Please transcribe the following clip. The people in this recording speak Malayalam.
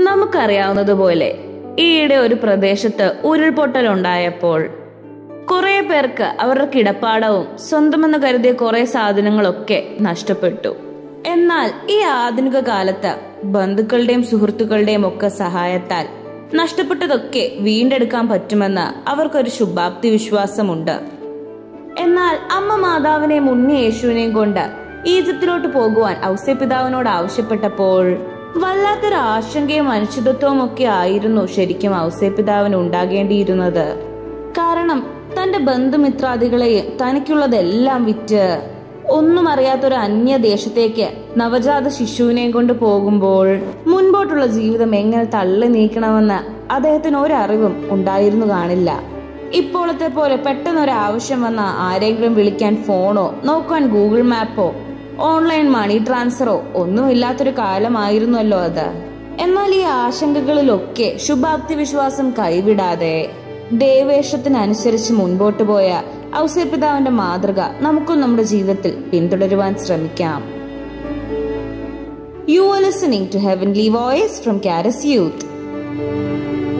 നമുക്കറിയാവുന്നതുപോലെ ഈയിടെ ഒരു പ്രദേശത്ത് ഉരുൾപൊട്ടൽ ഉണ്ടായപ്പോൾ കുറെ പേർക്ക് അവരുടെ കിടപ്പാടവും സ്വന്തമെന്ന് കരുതിയ കുറെ സാധനങ്ങളൊക്കെ നഷ്ടപ്പെട്ടു എന്നാൽ ഈ ആധുനിക കാലത്ത് ബന്ധുക്കളുടെയും സുഹൃത്തുക്കളുടെയും ഒക്കെ സഹായത്താൽ നഷ്ടപ്പെട്ടതൊക്കെ വീണ്ടെടുക്കാൻ പറ്റുമെന്ന് അവർക്കൊരു ശുഭാപ്തി വിശ്വാസമുണ്ട് എന്നാൽ അമ്മ മാതാവിനെയും ഉണ്ണി യേശുവിനെയും കൊണ്ട് ഈജിപ്തിലോട്ട് പോകുവാൻ ഔസ്യപിതാവിനോട് ആവശ്യപ്പെട്ടപ്പോൾ വല്ലാത്തൊരു ആശങ്കയും അനിശ്ചിതത്വവും ഒക്കെ ആയിരുന്നു ശരിക്കും ഔസ്യപിതാവിന് ഉണ്ടാകേണ്ടിയിരുന്നത് കാരണം തന്റെ ബന്ധുമിത്രാദികളെയും തനിക്കുള്ളതെല്ലാം വിറ്റ് ഒന്നും അറിയാത്തൊരു അന്യദേശത്തേക്ക് നവജാത ശിശുവിനെയും കൊണ്ട് പോകുമ്പോൾ മുൻപോട്ടുള്ള ജീവിതം എങ്ങനെ തള്ളി നീക്കണമെന്ന് അദ്ദേഹത്തിന് ഒരറിവും ഉണ്ടായിരുന്നു കാണില്ല ഇപ്പോഴത്തെ പോലെ പെട്ടെന്ന് ഒരു ആവശ്യം വന്ന ആരെങ്കിലും വിളിക്കാൻ ഫോണോ നോക്കാൻ ഗൂഗിൾ മാപ്പോ ഓൺലൈൻ മണി ട്രാൻസ്ഫറോ ഒന്നുമില്ലാത്തൊരു കാലമായിരുന്നല്ലോ അത് എന്നാൽ ഈ ആശങ്കകളിലൊക്കെ ശുഭാപ്തി വിശ്വാസം കൈവിടാതെ ദേവേഷത്തിനനുസരിച്ച് മുൻപോട്ട് പോയ ഔസേപിതാവിന്റെ മാതൃക നമുക്കും നമ്മുടെ ജീവിതത്തിൽ പിന്തുടരുവാൻ ശ്രമിക്കാം you are listening to heavenly voice from Kairos youth